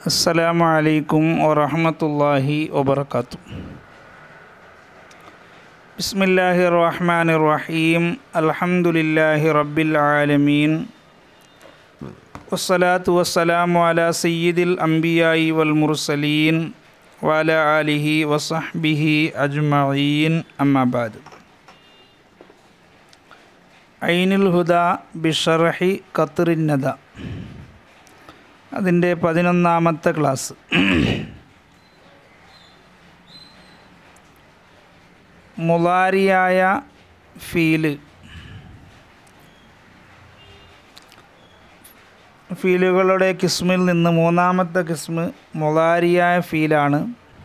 السلام عليكم ورحمة الله وبركاته بسم الله الرحمن الرحيم الحمد لله رب العالمين والصلاة والسلام على سيد الأنبياء والمرسلين وعلى آله وصحبه أجمعين أما بعد عين الهدى بشرح قطر الندى അതിൻ്റെ പതിനൊന്നാമത്തെ class മുലാരിയായ feel ഫീലുകളുടെ കിസ്മിൽ നിന്ന് മൂന്നാമത്തെ കിസ്മ് മുലാരിയായ ഫീലാണ്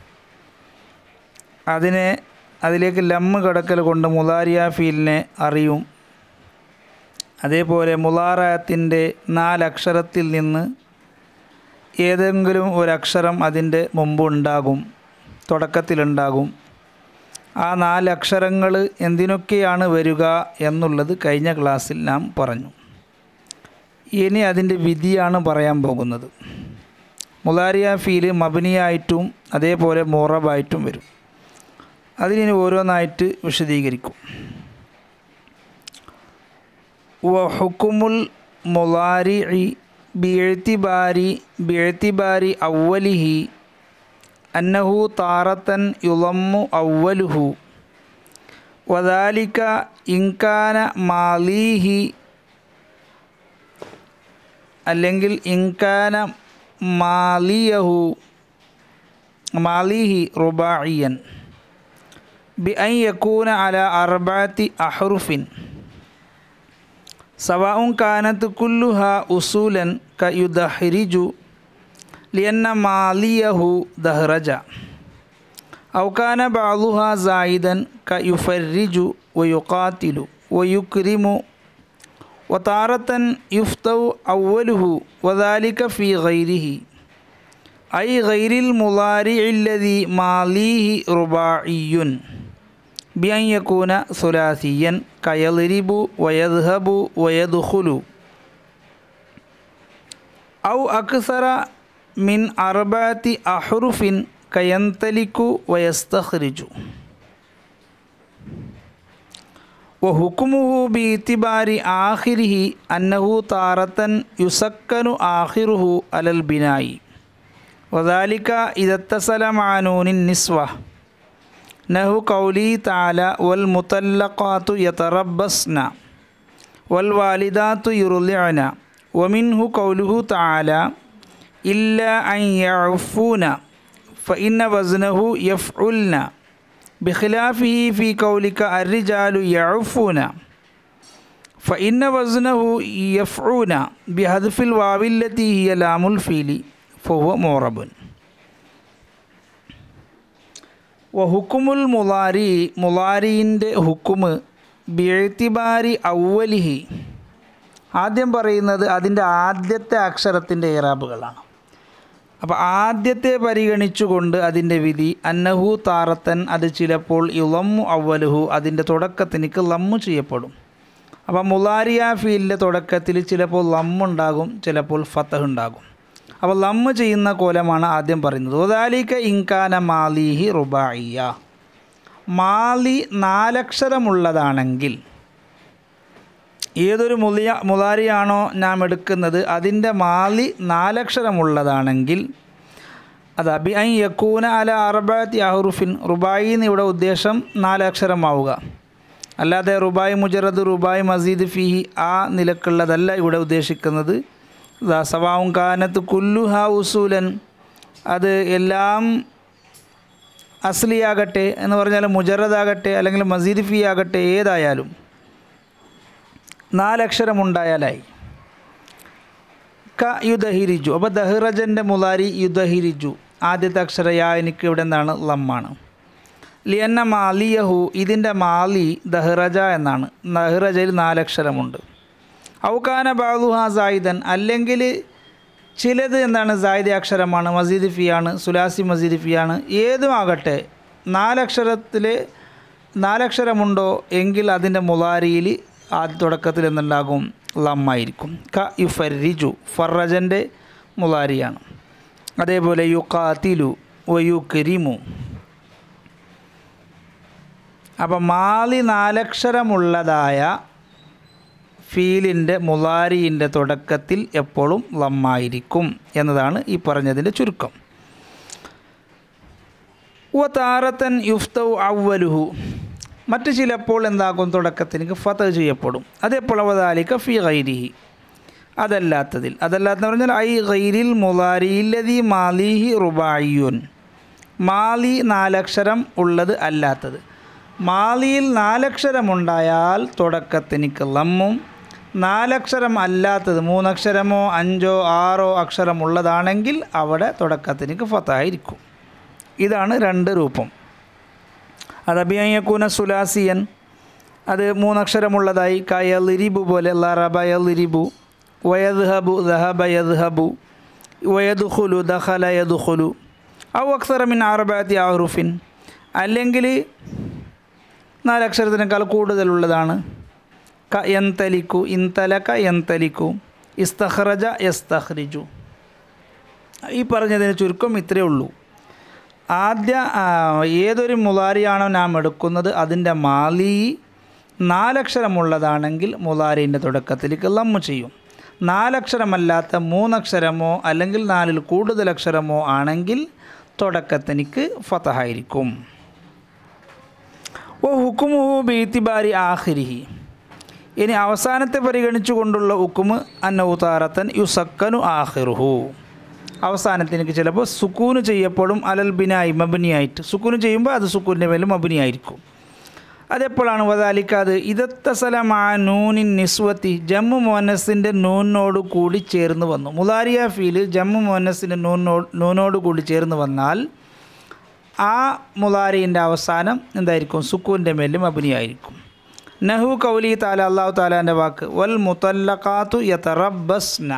അതിനെ അതിലേക്ക് ലമ്മ് കിടക്കൽ കൊണ്ട് മുലാരിയ ഫീലിനെ അറിയും അതേപോലെ മുലാറയത്തിൻ്റെ നാലക്ഷരത്തിൽ നിന്ന് ഏതെങ്കിലും ഒരക്ഷരം അതിൻ്റെ മുമ്പ് ഉണ്ടാകും തുടക്കത്തിലുണ്ടാകും ആ നാലക്ഷരങ്ങൾ എന്തിനൊക്കെയാണ് വരിക എന്നുള്ളത് കഴിഞ്ഞ ക്ലാസ്സിൽ നാം പറഞ്ഞു ഇനി അതിൻ്റെ വിധിയാണ് പറയാൻ പോകുന്നത് മുലാരിയ ഫീല് മബനിയായിട്ടും അതേപോലെ മോറബായിട്ടും വരും അതിനി ഓരോന്നായിട്ട് വിശദീകരിക്കും വഹുക്കുമുൽ മുലാരി ബിഴ്ത്തിബാരി ബിഴ്ത്തിബാരി അവലിഹി അന്നഹു താറത്തൻ യുളമ്മു അവലുഹു വദാലിക ഇൻകാന മാലീഹി അല്ലെങ്കിൽ ഇൻകാന മാലിയഹു മാലിഹി റുബായിയൻ ബി ഐ യക്കൂന അല അർബാത്തി അഹ്റുഫിൻ سواء كانت كلها أصولا كيدحرج لأن ماليه دهرج أو كان بعضها زائدا كيفرج ويقاتل ويكرم وتارة يفتو أوله وذلك في غيره أي غير المضارع الذي ماليه رباعي بأن يكون ثلاثيا كيضرب ويذهب ويدخل أو أكثر من أربعة أحرف كينتلك ويستخرج وحكمه باعتبار آخره أنه تارة يسكن آخره على البناء وذلك إذا اتصل مع نون النسوة نهو قوله تعالى والمطلقات يتربصن والوالدات يرضعن ومنه قوله تعالى إلا أن يعفون فإن وزنه يفعلن بخلافه في قولك الرجال يعفون فإن وزنه يفعون بحذف الواو التي هي لام الفيل فهو معرب വഹുക്കുമുൽ മുലാരി മുലാരിൻ്റെ ഹുക്കുമ് ബിഴ്ത്തിബാരി ഔവലിഹി ആദ്യം പറയുന്നത് അതിൻ്റെ ആദ്യത്തെ അക്ഷരത്തിൻ്റെ ഇറാബുകളാണ് അപ്പോൾ ആദ്യത്തെ പരിഗണിച്ചുകൊണ്ട് അതിൻ്റെ വിധി അന്നഹു താറത്തൻ അത് ചിലപ്പോൾ ഇളമ്മു അവലുഹു അതിൻ്റെ തുടക്കത്തിനിക്ക് ലമ്മു ചെയ്യപ്പെടും അപ്പോൾ മുലാരിയ ഫീലിൻ്റെ തുടക്കത്തിൽ ചിലപ്പോൾ ലമ്മുണ്ടാകും ചിലപ്പോൾ ഫത്തഹ് ഉണ്ടാകും അപ്പോൾ ലമ്മ് ചെയ്യുന്ന കോലമാണ് ആദ്യം പറയുന്നത് ഒതാലിക്ക ഇൻകാന മാലിഹി റുബായിയ മാലി നാലക്ഷരമുള്ളതാണെങ്കിൽ ഏതൊരു മുലിയ മുലാരിയാണോ നാം എടുക്കുന്നത് അതിൻ്റെ മാലി നാലക്ഷരമുള്ളതാണെങ്കിൽ അത് അബി ഐ യക്കൂന അല അറബാത്തി അഹറുഫിൻ റുബായി എന്ന് ഇവിടെ ഉദ്ദേശം നാലക്ഷരമാവുക അല്ലാതെ റുബായ് മുജറദ് റുബായ് മസീദ് ഫിഹി ആ നിലക്കുള്ളതല്ല ഇവിടെ ഉദ്ദേശിക്കുന്നത് സവാവും കാനത്ത് കുല്ലുഹ ഉസൂലൻ അത് എല്ലാം അസ്ലിയാകട്ടെ എന്ന് പറഞ്ഞാൽ മുജറദാകട്ടെ അല്ലെങ്കിൽ മസീദ് ഫി ആകട്ടെ ഏതായാലും നാലക്ഷരമുണ്ടായാലായി ക യുദഹിരിജു അപ്പോൾ ദഹിറജൻ്റെ മുലാരി യുദഹിരിജു ആദ്യത്തെ അക്ഷര യാ എനിക്ക് ഇവിടെ എന്താണ് ലമ്മാണ് ലിയന്ന മാലിയഹു ഇതിൻ്റെ മാലി ദഹ്റജ എന്നാണ് ദഹ്റജയിൽ നാലക്ഷരമുണ്ട് ഔക്കാന ബാദുഹ സായിദൻ അല്ലെങ്കിൽ ചിലത് എന്താണ് സായിദ അക്ഷരമാണ് മസീദ് ഫിയാണ് സുലാസി മസീദ് ഫിയാണ് ഏതും ആകട്ടെ നാലക്ഷരത്തിൽ നാലക്ഷരമുണ്ടോ എങ്കിൽ അതിൻ്റെ മുലാരിയിൽ ആദ്യ തുടക്കത്തിൽ എന്തുണ്ടാകും ലമ്മായിരിക്കും ക ഇഫരിജു ഫറജൻ്റെ മുലാരിയാണ് അതേപോലെ യുക്കാത്തിലു വയുക്കരിമു അപ്പം മാലി നാലക്ഷരമുള്ളതായ ഫീലിൻ്റെ മുലാരിയിൻ്റെ തുടക്കത്തിൽ എപ്പോഴും ലമ്മായിരിക്കും എന്നതാണ് ഈ പറഞ്ഞതിൻ്റെ ചുരുക്കം ഉവ താരത്തൻ യുഫ്തൗ അവലുഹു മറ്റ് ചിലപ്പോൾ എന്താക്കും തുടക്കത്തിന് ഫത ചെയ്യപ്പെടും അതെപ്പോൾ അവതാലിക്ക ഫി ഗൈരിഹി അതല്ലാത്തതിൽ അതല്ലാത്ത പറഞ്ഞാൽ ഐ ഗൈരിൽ മുലാരിയില്ലതി മാലിഹി റുബായിയുൻ മാലി നാലക്ഷരം ഉള്ളത് അല്ലാത്തത് മാലിയിൽ നാലക്ഷരമുണ്ടായാൽ തുടക്കത്തിനിക്ക് ലമ്മും നാലക്ഷരം അല്ലാത്തത് മൂന്നക്ഷരമോ അഞ്ചോ ആറോ അക്ഷരമുള്ളതാണെങ്കിൽ അവിടെ തുടക്കത്തിനിക്ക് ഫത്തായിരിക്കും ഇതാണ് രണ്ട് രൂപം അത് അഭിയക്കൂന സുലാസിയൻ അത് മൂന്നക്ഷരമുള്ളതായി കയലിരിബു പോലെ ലറബയലിരിബു വയദ്ഹബു ദഹബ യദ്ഹബു വയദുഖുലു ദഖല യദുഖുലു ഔ അക്സറമിൻ അറബാത്തി ആഹ്റുഫിൻ അല്ലെങ്കിൽ നാലക്ഷരത്തിനേക്കാൾ കൂടുതലുള്ളതാണ് ക എന്തലിക്കു ഇന്തലക എന്തലിക്കു ഇസ്തഖ്റജ യസ്തഖ്രിജു ഈ പറഞ്ഞതിന് ചുരുക്കം ഇത്രയേ ഉള്ളൂ ആദ്യ ആ, ഏതൊരു മുലാരിയാണോ നാം എടുക്കുന്നത് അതിൻ്റെ മാലി നാലക്ഷരമുള്ളതാണെങ്കിൽ മുലാരിൻ്റെ തുടക്കത്തിലേക്ക് ലമ്മ് ചെയ്യും നാലക്ഷരമല്ലാത്ത മൂന്നക്ഷരമോ അല്ലെങ്കിൽ നാലിൽ കൂടുതൽ അക്ഷരമോ ആണെങ്കിൽ തുടക്കത്തിനിക്ക് ഫതഹായിരിക്കും ഓ ഹുക്കുമുഹു ബീത്തിബാരി ആഹിരിഹി ഇനി അവസാനത്തെ പരിഗണിച്ചുകൊണ്ടുള്ള ഹുക്കുമ് അന്നൗതാറത്തൻ യുസക്കനു ആഹിറുഹു അവസാനത്തിനക്ക് ചിലപ്പോൾ സുക്കൂന് ചെയ്യപ്പെടും അലൽ ബിനായി മബിനിയായിട്ട് സുക്കൂന് ചെയ്യുമ്പോൾ അത് സുക്കൂൻ്റെ മേലും മബിനിയായിരിക്കും അതെപ്പോഴാണ് വതാലിക്ക അത് ഇതത്തസലമാ നൂനിൻ നിസ്വത്തി ജമ്മു മോനസിൻ്റെ നൂനോട് കൂടി ചേർന്ന് വന്നു മുലാരിയ ഫീല് ജമ്മു മോനസിൻ്റെ നൂനോട് നൂനോട് കൂടി ചേർന്ന് വന്നാൽ ആ മുലാരിൻ്റെ അവസാനം എന്തായിരിക്കും സുക്കൂൻ്റെ മേലും അഭിനയായിരിക്കും നഹു കൗലി താല അള്ളാഹു താലാൻ്റെ വാക്ക് വൽ മുത്തല്ലഖാത്തു യതറബസ്ന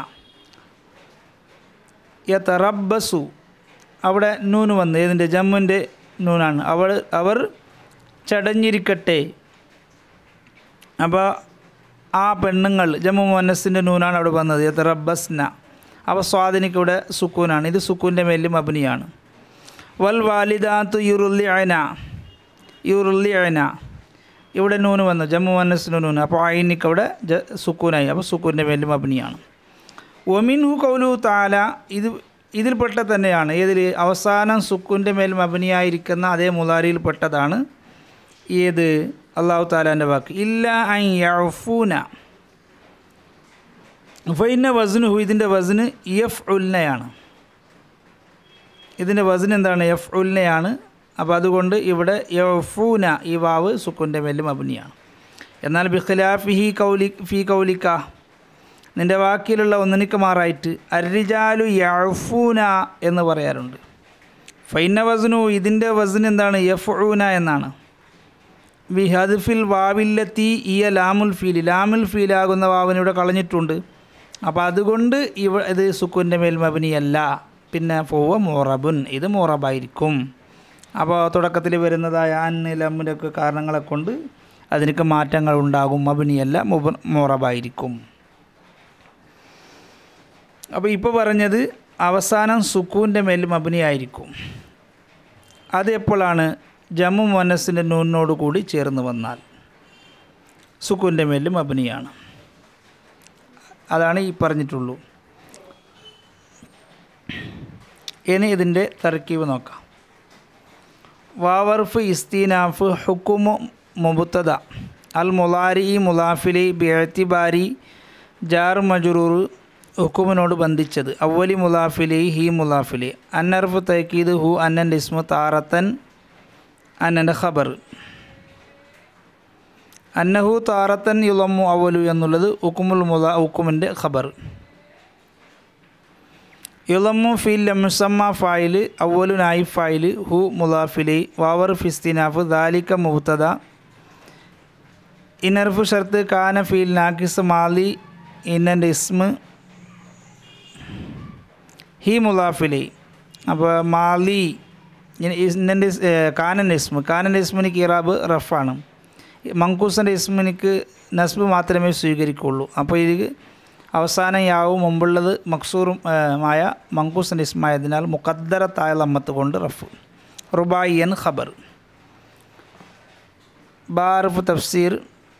യതറബസു അവിടെ നൂന് വന്ന് ഏതിൻ്റെ ജമ്മുൻ്റെ നൂനാണ് അവൾ അവർ ചടഞ്ഞിരിക്കട്ടെ അപ്പോൾ ആ പെണ്ണുങ്ങൾ ജമ്മു മുന്നസിൻ്റെ നൂനാണ് അവിടെ വന്നത് യതറബസ്ന അപ്പോൾ സ്വാധീനിക്ക് ഇവിടെ സുക്കൂനാണ് ഇത് സുക്കൂൻ്റെ മേലും അഭിനയാണ് വൽ വാലിദാത്ത് യുറുല്ലി അയന യുറുല്ലി അയന ഇവിടെ നൂന് വന്നു ജമ്മു മുന്നസിൻ്റെ നൂന് അപ്പോൾ അയിനിക്ക് അവിടെ ജ സുക്കൂനായി അപ്പോൾ സുക്കൂൻ്റെ മേലും അഭിനയാണ് ഒമിൻഹു കൗലു താല ഇത് ഇതിൽപ്പെട്ട തന്നെയാണ് ഏതിൽ അവസാനം സുക്കുൻ്റെ മേൽ മബനിയായിരിക്കുന്ന അതേ മുലാരിയിൽപ്പെട്ടതാണ് ഏത് അള്ളാഹു താലാൻ്റെ വാക്ക് ഇല്ല ഐ യഫൂന ഫൈന വസ്നുഹു ഇതിൻ്റെ വസ്ന് എഫ് ഉൽനയാണ് ഇതിൻ്റെ വസ്ന് എന്താണ് എഫ് ഉൽനയാണ് അപ്പോൾ അതുകൊണ്ട് ഇവിടെ യഫൂന ഈ വാവ് സുക്കുൻ്റെ മേലും അബിനിയാണ് എന്നാൽ ബിഖിലാഫിഹി കൗലി ഫി കൗലിക്ക നിൻ്റെ വാക്കിലുള്ള ഒന്നിനിക്ക് മാറായിട്ട് അരിജാലു യഫൂന എന്ന് പറയാറുണ്ട് ഫൈന വസ്നു ഇതിൻ്റെ വസ്ന് എന്താണ് യഫൂന എന്നാണ് ബി ഹദ്ഫിൽ വാവില്ലത്തി ഇയ ലാമുൽ ഫീൽ ലാമുൽ ഫീലാകുന്ന വാവിനിവിടെ കളഞ്ഞിട്ടുണ്ട് അപ്പോൾ അതുകൊണ്ട് ഇവ ഇത് സുക്കുൻ്റെ മേൽ മബിനിയല്ല പിന്നെ ഫോവ മോറബുൻ ഇത് മോറബായിരിക്കും അപ്പോൾ തുടക്കത്തിൽ വരുന്നതായ അന്ന് ലമ്മിൻ്റെ ഒക്കെ കാരണങ്ങളെ കൊണ്ട് അതിനൊക്കെ മാറ്റങ്ങൾ ഉണ്ടാകും മബിനിയല്ല മുബ മോറബായിരിക്കും അപ്പോൾ ഇപ്പോൾ പറഞ്ഞത് അവസാനം സുക്കൂൻ്റെ മേൽ മബിനിയായിരിക്കും അത് എപ്പോഴാണ് ജമ്മു മനസ്സിൻ്റെ നൂനോട് കൂടി ചേർന്ന് വന്നാൽ സുക്കൂൻ്റെ മേലും അഭിനയാണ് അതാണ് ഈ പറഞ്ഞിട്ടുള്ളൂ ഇനി ഇതിൻ്റെ തർക്കീവ് നോക്കാം വാവർഫ് ഇസ്തീനാഫ് ഹുക്കുമു മുബുത്തദ അൽ മുലാരി മുലാഫിലി ബിഅത്തിബാരി ജാർ മജുറൂർ ഹുക്കുമിനോട് ബന്ധിച്ചത് അവലി മുലാഫിലി ഹി മുലാഫിലി അന്നർഫ് തൈക്കീദ് ഹു അന്നൻ്റെ ഇസ്മു താറത്തൻ അന്നൻ്റെ ഖബർ അന്നഹു താറത്തൻ യുലമ്മു അവലു എന്നുള്ളത് ഉക്കുമുൽ മുല ഉക്കുമിൻ്റെ ഖബർ യുലമ്മു ഫിൽ മുസമ്മ ഫായില് അവലു നായി ഫായില് ഹു മുലാഫിലി വാവർ ഫിസ്തിനാഫ് ദാലിക്ക മുഹത്തദ ഇനർഫ് ഷർത്ത് കാന ഫീൽ നാക്കിസ് മാലി ഇന്നൻ്റെ ഇസ്മ് ഹി മുലാഫിലി അപ്പോൾ മാലി ഇന്നൻ്റെ കാനൻ്റെ ഇസ്മ് കാനൻ്റെ ഇസ്മിനിക്ക് ഇറാബ് റഫാണ് മങ്കൂസിൻ്റെ ഇസ്മിനിക്ക് നസ്ബ് മാത്രമേ സ്വീകരിക്കുള്ളൂ അപ്പോൾ ഇത് അവസാനം യാവും മുമ്പുള്ളത് മക്സൂറും മായ മങ്കൂസിൻ്റെ ഇസ്മായതിനാൽ മുഖദ്ദറത്തായ ലമ്മത്ത് കൊണ്ട് റഫ് റുബായിയൻ ഖബർ ബാർഫ് തഫ്സീർ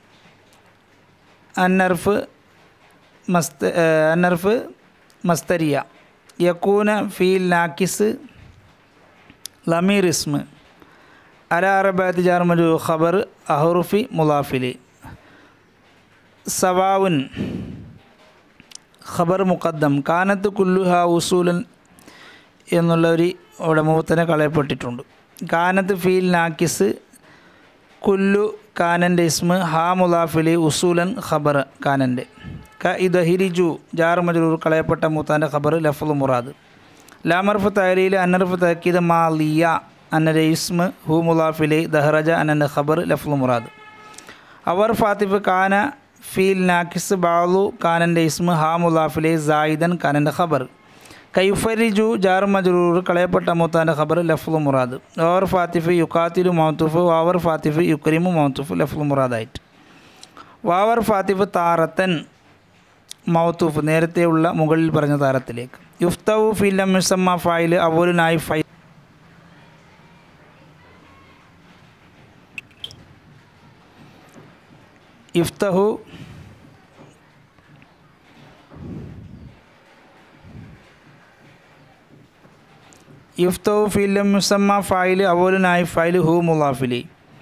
അന്നർഫ് മസ്ത അന്നർഫ് മസ്തരിയ യക്കൂന ഫീൽ നാക്കിസ് ലമീർ ഇസ്മ് അല അറബാത്ത് ജാർമജു ഖബർ അഹറുഫി മുലാഫിലി സവാവുൻ ഖബർ മുഖദ്ദം കാനത്ത് കുല്ലുഹ ഉസൂലൻ എന്നുള്ള ഒരു അവിടെ മുഖത്തനെ കളയപ്പെട്ടിട്ടുണ്ട് കാനത്ത് ഫീൽ നാക്കിസ് കുല്ലു കാനൻ്റെ ഇസ്മ് ഹാ മുലാഫിലി ഉസൂലൻ ഖബർ കാനൻ്റെ ക ഇദഹിരിജു ജാർ മജറൂർ കളയപ്പെട്ട മൂത്താൻ്റെ ഖബർ ലഫ്ലു മുറാദ് ലാമർഫ് തഹലീൽ അന്നർഫ് തഹക്കീദ് മാ ലിയ അന്നൻ്റെ ഇസ്മ് ഹു മുലാഫിലി ദഹ്റജ അന്നൻ്റെ ഖബർ ലഫ്ലു മുറാദ് അവർ ഫാത്തിഫ് കാന ഫീൽ നാക്കിസ് ബാലു കാനൻ്റെ ഇസ്മ് ഹാ മുലാഫിലെ സായിദൻ കാനൻ്റെ ഖബർ കൈഫരിജു ജാർ മജറൂർ കളയപ്പെട്ട മൂത്താൻ്റെ ഖബർ ലഫ്ലു മുറാദ് ഓവർ ഫാത്തിഫ് യുക്കാത്തിലു മൗത്തുഫ് വാവർ ഫാത്തിഫ് യുക്രിമു മൗത്തുഫ് ലഫ്ലു മുറാദായിട്ട് വാവർ ഫാത്തിഫ് താറത്തൻ മൗത്തൂഫ് നേരത്തെയുള്ള മുകളിൽ പറഞ്ഞ താരത്തിലേക്ക് യുഫ്തവു ഫില്ലം മുസമ്മ ഫായിൽ അവലുനായി ഫൈ ഇഫ്തഹു യുഫ്തഹു ഫില്ലം മുസമ്മ ഫായിൽ അവലുനായി ഫൈൽ ഹു മുലാഫിലി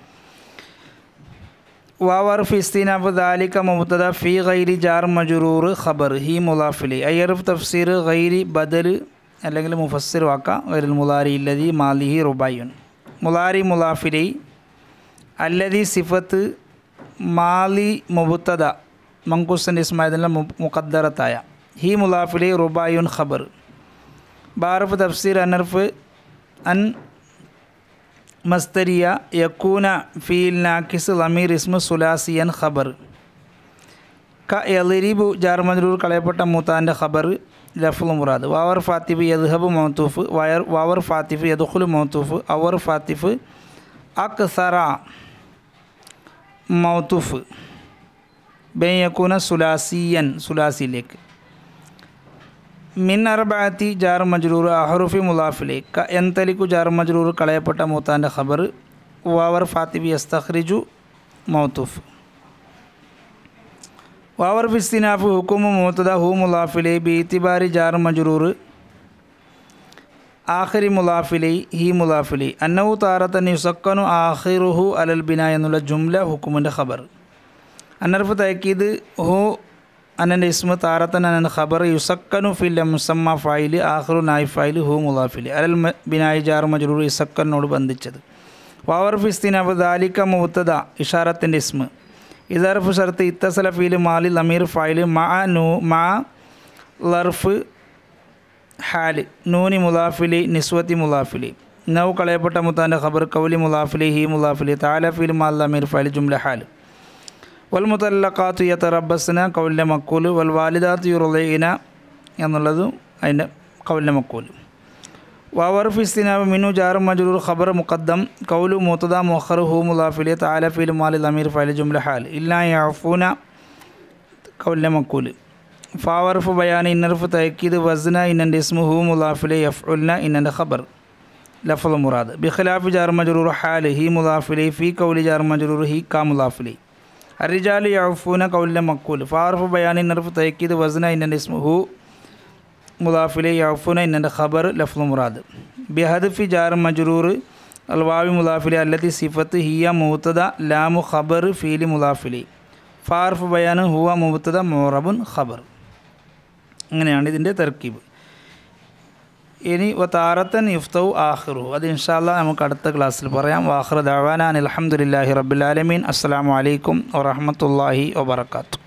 വാവർ ഫിസ്തീനാബ് ദാലിക മുബത്തദ ഫി ഗൈരി ജാർ മജുറൂർ ഖബർ ഹി മുലാഫിലി അയ്യർഫ് തഫ്സീർ ഗൈരി ബദൽ അല്ലെങ്കിൽ മുഫസ്സിർ വാക്ക വരിൽ മുലാരി ഇല്ലതി മാലിഹി റുബായുൻ മുലാരി മുലാഫിലി അല്ലതി സിഫത്ത് മാലി മുബത്തദ മങ്കുസൻ ഇസ്മായിദിൻ്റെ മുഖദ്ദറത്തായ ഹി മുലാഫിലി റുബായുൻ ഖബർ ബാറഫ് തഫ്സീർ അനർഫ് അൻ മസ്തരിയ യക്കൂന ഫീൽ നാക്കിസ് ലമീർ ഇസ്മു സുലാസിയൻ ഖബർ ക എലിരിബു ജാർമജറൂർ കളയപ്പെട്ട മൂത്താൻ്റെ ഖബർ ലഫ്ലു മുറാദ് വാവർ ഫാത്തിഫ് യദ്ഹബ് മൗത്തൂഫ് വയർ വാവർ ഫാത്തിഫ് യദ്ഖുൽ മൗത്തൂഫ് അവർ ഫാത്തിഫ് അക്സറ മൗത്തൂഫ് ബെ യക്കൂന സുലാസിയൻ സുലാസിയിലേക്ക് മിൻ അർബാത്തി ജാർ മജ്റൂർ അഹറുഫി മുലാഫിലെ ക എന്തലിക്കു ജാർ മജ്റൂർ കളയപ്പെട്ട മൂത്താൻ്റെ ഖബർ വാവർ ഫാത്തിബി യസ്തഖ്രിജു മൗത്തൂഫ് വാവർ ഫിസ്തിനാഫ് ഹുക്കുമു മുത്തദ ഹു മുലാഫിലെ ബി ഇത്തിബാരി ജാർ മജ്റൂർ ആഖിരി മുലാഫിലി ഹി മുലാഫിലി അന്നവു താറത്തൻ യുസക്കനു ആഖിറുഹു അലൽ ബിന എന്നുള്ള ജുംല ഹുക്കുമിൻ്റെ ഖബർ അന്നർഫ് തയക്കീദ് ഹു അനൻ്റെ ഇസ്മ താരത്തൻ അനൻ ഖബർ യുസക്കനു ഫിൽ മുസമ്മ ഫായില് ആഹ്റു നായ് ഫായില് ഹു മുലാഫില് അലൽ ബിനായി ജാർ മജറൂർ ഇസക്കനോട് ബന്ധിച്ചത് വാവർ ഫിസ്തിനബ് ദാലിക്ക മുത്തദ ഇഷാറത്തിൻ്റെ ഇസ്മ ഇദർഫ് ഷർത്ത് ഇത്തസല ഫീല് മാലി ലമീർ ഫായില് മാ നൂ മാ ലർഫ് ഹാല് നൂനി മുലാഫിലി നിസ്വത്തി മുലാഫിലി നൗ കളയപ്പെട്ട മുത്താൻ്റെ ഖബർ കൗലി മുലാഫിലി ഹി മുലാഫിലി താല ഫീൽ മാൽ ലമീർ ഫായില് ജുംല ഹാല് വൽമുത്തല്ലക്കാത്തു യത്തറബസ്ന കൗലിൻ്റെ മക്കൂൽ വൽ വാലിദാത്ത് യുറുലൈന എന്നുള്ളതും അതിൻ്റെ കൗലിൻ്റെ മക്കൂൽ വാവർ ഫിസ്തിനാബ് മിനു ജാർ മജുറൂർ ഖബർ മുഖദ്ദം കൗലു മുത്തദ മൊഹർ ഹു മുലാഫിലി താല ഫിൽ മാലി ലമീർ ഫൈൽ ജുംല ഹാൽ ഇല്ലാ യഫൂന കൗലിൻ്റെ മക്കൂൽ ഫാവർഫ് ബയാൻ ഇന്നർഫ് തയക്കീദ് വസ്ന ഇന്നൻ്റെ ഇസ്മു ഹു മുലാഫിലെ യഫ്ഉൽന ഇന്നൻ്റെ ഖബർ ലഫൽ മുറാദ് ബിഖലാഫ് ജാർ മജുറൂർ ഹാൽ ഹി മുലാഫിലി ഫി കൗലി ജാർ മജുറൂർ ഹി കാ മുലാഫിലി الرجال يعفون قول مقول فعرف بيان نرف تأكيد وزن إن اسمه مضاف إليه يعفون إن خبر لفظ مراد بهدف جار مجرور الواو مضاف إليه التي صفة هي مبتدا لام خبر فعل مضاف إليه ഫാർഫ് ബയാൻ ഹുവ മുബത്തദ മോറബുൻ ഖബർ അങ്ങനെയാണ് ഇതിൻ്റെ തർക്കീബ് ഇനി താരത്തൻ യുഫ്തൗ ആഖിറു അത് ഇൻഷാല്ല നമുക്ക് അടുത്ത ക്ലാസ്സിൽ പറയാം വാഖിർ ദവാനാൻ അലഹമുല്ലാഹി റബ്ബുലാലമീൻ അസ്സാം വലൈക്കും വറഹമത്തല്ലാഹി വബർക്കാത്തു